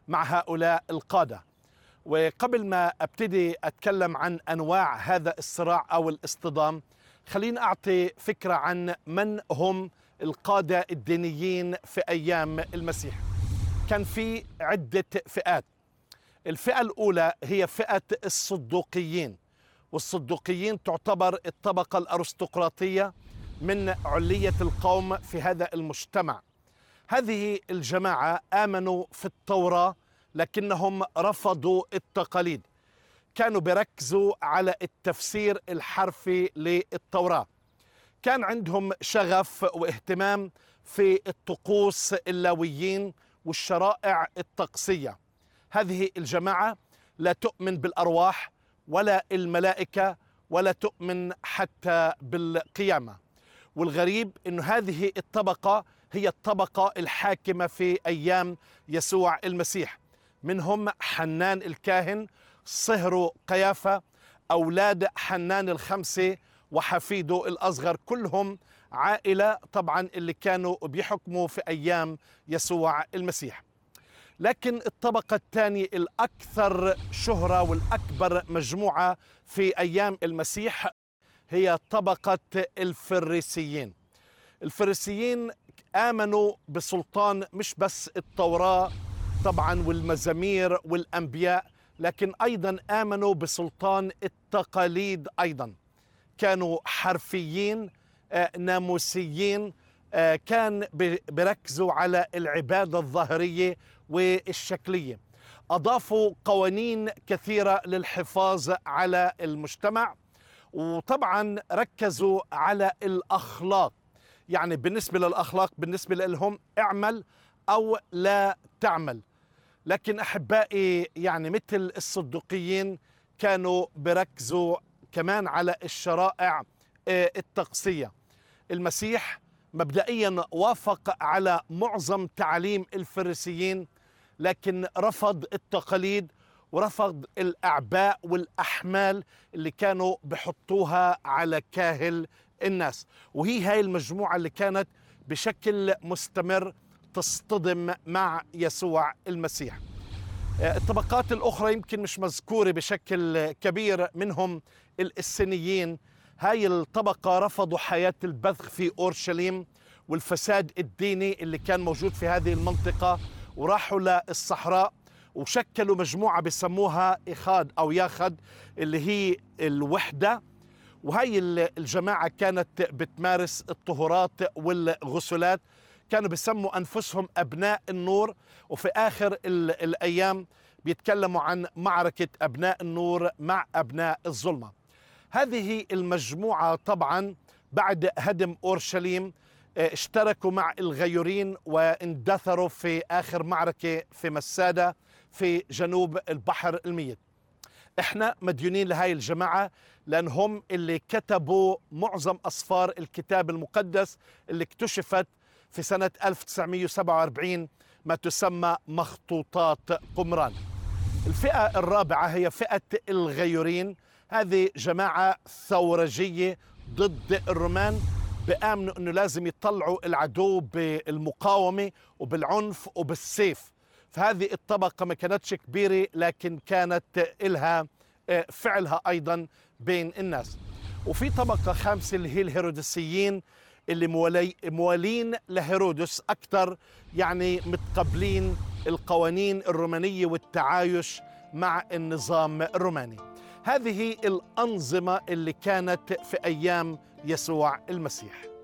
مع هؤلاء القادة وقبل ما ابتدي اتكلم عن انواع هذا الصراع او الاصطدام خليني اعطي فكره عن من هم القاده الدينيين في ايام المسيح. كان في عده فئات. الفئه الاولى هي فئه الصدوقيين والصدوقيين تعتبر الطبقه الارستقراطيه من عليه القوم في هذا المجتمع. هذه الجماعه امنوا في التوراه لكنهم رفضوا التقاليد كانوا بيركزوا على التفسير الحرفي للتوراه كان عندهم شغف واهتمام في الطقوس اللاويين والشرائع الطقسيه هذه الجماعه لا تؤمن بالارواح ولا الملائكه ولا تؤمن حتى بالقيامه والغريب انه هذه الطبقه هي الطبقه الحاكمه في ايام يسوع المسيح منهم حنان الكاهن صهر قيافة أولاد حنان الخمسة وحفيده الأصغر كلهم عائلة طبعا اللي كانوا بيحكموا في أيام يسوع المسيح لكن الطبقة الثانية الأكثر شهرة والأكبر مجموعة في أيام المسيح هي طبقة الفريسيين الفريسيين آمنوا بسلطان مش بس التوراة طبعا والمزامير والانبياء لكن ايضا امنوا بسلطان التقاليد ايضا كانوا حرفيين ناموسيين كان بركزوا على العباده الظاهريه والشكليه اضافوا قوانين كثيره للحفاظ على المجتمع وطبعا ركزوا على الاخلاق يعني بالنسبه للاخلاق بالنسبه لهم اعمل او لا تعمل لكن احبائي يعني مثل الصدقيين كانوا بركزوا كمان على الشرائع الطقسيه المسيح مبدئيا وافق على معظم تعليم الفريسيين لكن رفض التقاليد ورفض الاعباء والاحمال اللي كانوا بحطوها على كاهل الناس وهي هاي المجموعه اللي كانت بشكل مستمر تصطدم مع يسوع المسيح الطبقات الأخرى يمكن مش مذكورة بشكل كبير منهم السنيين هاي الطبقة رفضوا حياة البذخ في أورشليم والفساد الديني اللي كان موجود في هذه المنطقة وراحوا للصحراء وشكلوا مجموعة بسموها إخاد أو ياخد اللي هي الوحدة وهي الجماعة كانت بتمارس الطهورات والغسلات كانوا بيسموا أنفسهم أبناء النور وفي آخر الأيام بيتكلموا عن معركة أبناء النور مع أبناء الظلمة هذه المجموعة طبعا بعد هدم أورشليم اشتركوا مع الغيورين واندثروا في آخر معركة في مسادة في جنوب البحر الميت احنا مديونين لهاي الجماعة لأن هم اللي كتبوا معظم أصفار الكتاب المقدس اللي اكتشفت في سنة 1947 ما تسمى مخطوطات قمران الفئة الرابعة هي فئة الغيورين هذه جماعة ثورجية ضد الرومان بآمنوا أنه لازم يطلعوا العدو بالمقاومة وبالعنف وبالسيف فهذه الطبقة ما كانتش كبيرة لكن كانت إلها فعلها أيضا بين الناس وفي طبقة خامسة اللي هي الهيرودسيين اللي موالي موالين لهيرودس أكثر يعني متقبلين القوانين الرومانية والتعايش مع النظام الروماني هذه الأنظمة اللي كانت في أيام يسوع المسيح